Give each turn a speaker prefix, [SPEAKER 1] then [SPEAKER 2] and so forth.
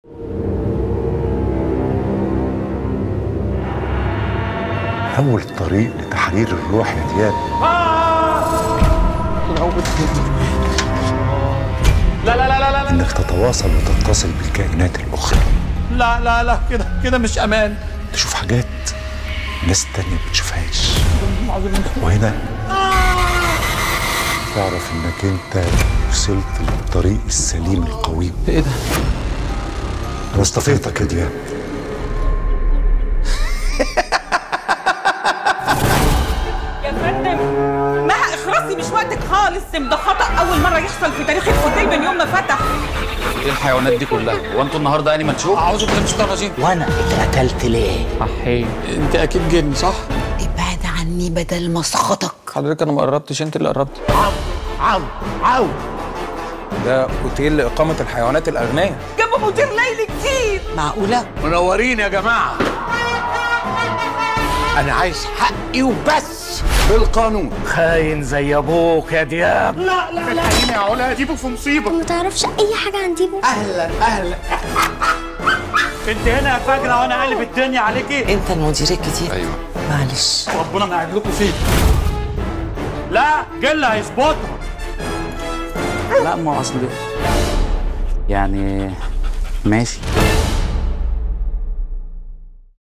[SPEAKER 1] أول طريق لتحرير الروح يا دياب
[SPEAKER 2] لا لا لا لا لا
[SPEAKER 1] إنك تتواصل وتتصل بالكائنات الأخرى
[SPEAKER 2] لا لا لا كده كده مش امان
[SPEAKER 1] تشوف حاجات ناس تانية بتشوفهاش وهنا تعرف إنك أنت وصلت للطريق السليم القويم
[SPEAKER 2] ايه ده
[SPEAKER 1] أنا اصطفيتك يا دياب
[SPEAKER 3] يا فندم مها اخرسي مش وقتك خالص ده خطأ أول مرة يحصل في تاريخ الأوتيل من يوم ما فتح
[SPEAKER 2] ايه الحيوانات دي كلها هو انتوا النهارده يعني منشوق اعوذ بالله من الشيطان الرجيم
[SPEAKER 4] وانا اتقتلت ليه؟
[SPEAKER 2] احي انت اكيد جن صح
[SPEAKER 4] ابعد عني بدل ما اسخطك
[SPEAKER 2] حضرتك انا ما قربتش انت اللي قربت
[SPEAKER 4] عو عو
[SPEAKER 5] ده اوتيل لاقامه الحيوانات الاغنياء
[SPEAKER 3] جابوا مدير ليلي جديد
[SPEAKER 4] معقولة؟
[SPEAKER 6] منورين يا جماعة أنا عايز حقي وبس بالقانون
[SPEAKER 4] خاين زي ابوك يا دياب
[SPEAKER 6] الحقيني يا علا هجيبه في مصيبة
[SPEAKER 7] ما تعرفش اي حاجه عن ديبو
[SPEAKER 6] أهلا أهلا
[SPEAKER 2] انت هنا يا فجرة وانا قلب الدنيا عليكي
[SPEAKER 4] انت المدير الجديد
[SPEAKER 2] ايوه
[SPEAKER 4] معلش
[SPEAKER 2] ربنا ما يعد لكم فيه لا جل هيظبطها لا ما هو اصل يعني ماشي